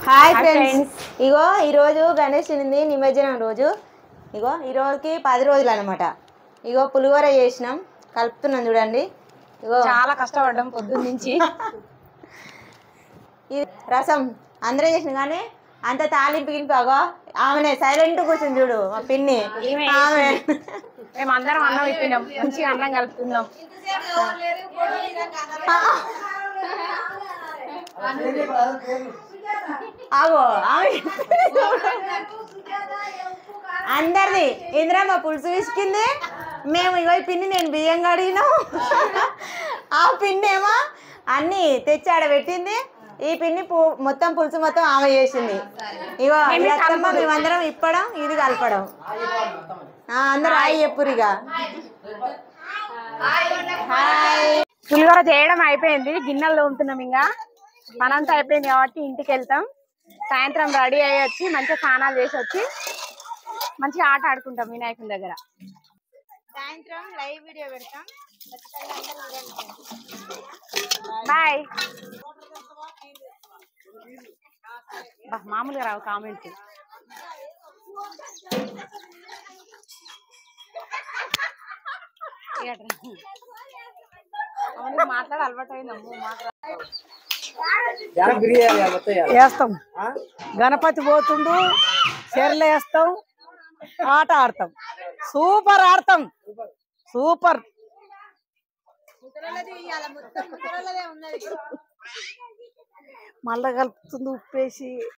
hi friends ఇగో ఈరోజు గణేష్ ఉంది నిమజ్జనం రోజు ఇగో ఈ రోజుకి పది రోజులు అనమాట ఇగో పులిహోర చేసినాం కలుపుతున్నాం చూడండి ఇగో చాలా కష్టపడ్డాం పొద్దున్న నుంచి ఇది రసం అందరూ చేసిన కానీ అంత తాలింపు గిలిపి అగో ఆమెనే సైలెంట్ కూర్చుంది చూడు మా పిన్ని ఈమె ఆమె మేము అందరం అన్నం ఇప్పినాం మంచిగా అన్నం కలుపుతున్నాం ఆగో ఆమె అందరిది ఇంద్రమ్మ పులుసు విసికింది మేము ఇగో ఈ పిన్ని నేను బియ్యం కడిగినాం ఆ పిన్ని ఏమో అన్ని తెచ్చి ఆడ పెట్టింది ఈ పిన్ని పు- మొత్తం పులుసు మొత్తం ఆమె చేసింది ఇగో ఈ అత్తమ్మ మేమందరం ఇప్పడం ఇది కలపడం ఆ, అందరూ హాయ్ చెప్పురిగా హాయ్ పులిహోర చేయడం అయిపోయింది గిన్నెలు తోముతున్నాం ఇంకా పనంతా అయిపోయింది కాబట్టి ఇంటికి వెళ్తాం సాయంత్రం రెడీ అయ్యి వచ్చి మంచిగా స్నానాలు చేసి వచ్చి మంచిగా ఆట ఆడుకుంటాం వినాయకుని దగ్గర సాయంత్రం లైవ్ వీడియో పెడతాం బాయ్ మామూలుగా రావు కామెంట్ మాట్లాడ అలవాటు అయిందమ్ము వేస్తాం గణపతి పోతుండు చెర్లు వేస్తాం ఆట ఆడతాం సూపర్ ఆడతాం సూపర్ మళ్ళా కలుపుతుంది ఉప్పేసి